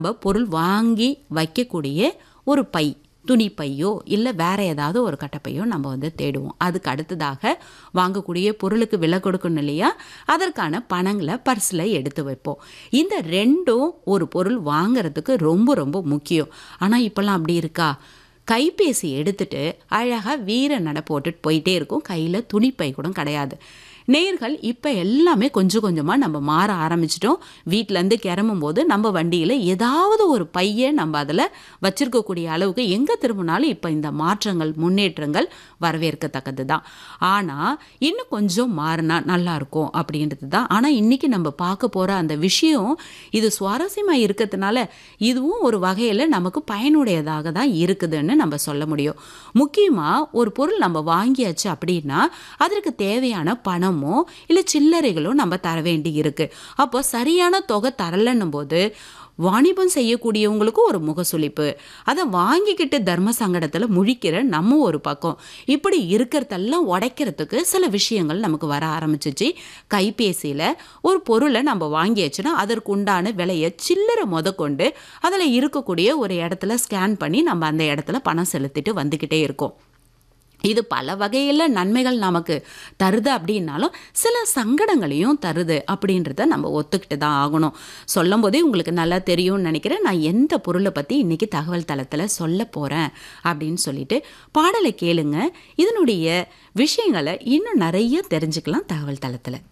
நம்ம பொருள் வாங்கி வைக்கக்கூடிய ஒரு பை துணி பையோ இல்லை வேற ஏதாவது ஒரு கட்டப்பையோ நம்ம வந்து தேடுவோம் அதுக்கு அடுத்ததாக வாங்கக்கூடிய பொருளுக்கு விலை கொடுக்கணும் இல்லையா அதற்கான பணங்களை பர்ஸில் எடுத்து வைப்போம் இந்த ரெண்டும் ஒரு பொருள் வாங்குறதுக்கு ரொம்ப ரொம்ப முக்கியம் ஆனால் இப்போல்லாம் அப்படி இருக்கா கைபேசி எடுத்துட்டு அழகாக வீர நடை போட்டுட்டு போயிட்டே இருக்கும் கையில் துணிப்பை கூட கிடையாது நேர்கள் இப்போ எல்லாமே கொஞ்சம் கொஞ்சமாக நம்ம மாற ஆரம்பிச்சிட்டோம் வீட்டிலேருந்து கிளம்பும் போது நம்ம வண்டியில் ஏதாவது ஒரு பையை நம்ம அதில் வச்சிருக்கக்கூடிய அளவுக்கு எங்கே திரும்பினாலும் இப்போ இந்த மாற்றங்கள் முன்னேற்றங்கள் வரவேற்கத்தக்கது தான் ஆனால் இன்னும் கொஞ்சம் மாறினா நல்லாயிருக்கும் அப்படின்றது தான் ஆனால் இன்றைக்கி நம்ம பார்க்க போகிற அந்த விஷயம் இது சுவாரஸ்யமாக இருக்கிறதுனால இதுவும் ஒரு வகையில் நமக்கு பயனுடையதாக தான் இருக்குதுன்னு நம்ம சொல்ல முடியும் முக்கியமாக ஒரு பொருள் நம்ம வாங்கியாச்சு அப்படின்னா அதற்கு தேவையான பணமோ இல்லை சில்லறைகளோ நம்ம தர வேண்டி இருக்கு அப்போ சரியான தொகை தரலன்னும் போது வாணிபம் செய்யக்கூடியவங்களுக்கும் ஒரு முகசுளிப்பு அதை வாங்கிக்கிட்டு தர்ம சங்கடத்தில் முழிக்கிற நம்ம ஒரு பக்கம் இப்படி இருக்கிறதெல்லாம் உடைக்கிறதுக்கு சில விஷயங்கள் நமக்கு வர ஆரம்பிச்சிச்சு கைபேசியில் ஒரு பொருளை நம்ம வாங்கியாச்சுன்னா அதற்கு உண்டான விலையை சில்லறை முதற்கொண்டு அதில் இருக்கக்கூடிய ஒரு இடத்துல ஸ்கேன் பண்ணி நம்ம அந்த இடத்துல பணம் செலுத்திட்டு வந்துக்கிட்டே இருக்கோம் இது பல வகையில் நன்மைகள் நமக்கு தருது அப்படின்னாலும் சில சங்கடங்களையும் தருது அப்படின்றத நம்ம ஒத்துக்கிட்டு தான் ஆகணும் சொல்லும் போதே உங்களுக்கு நல்லா தெரியும்னு நினைக்கிறேன் நான் எந்த பொருளை பற்றி இன்றைக்கி தகவல் தளத்தில் சொல்ல போகிறேன் அப்படின்னு சொல்லிட்டு பாடலை கேளுங்க இதனுடைய விஷயங்களை இன்னும் நிறைய தெரிஞ்சுக்கலாம் தகவல் தளத்தில்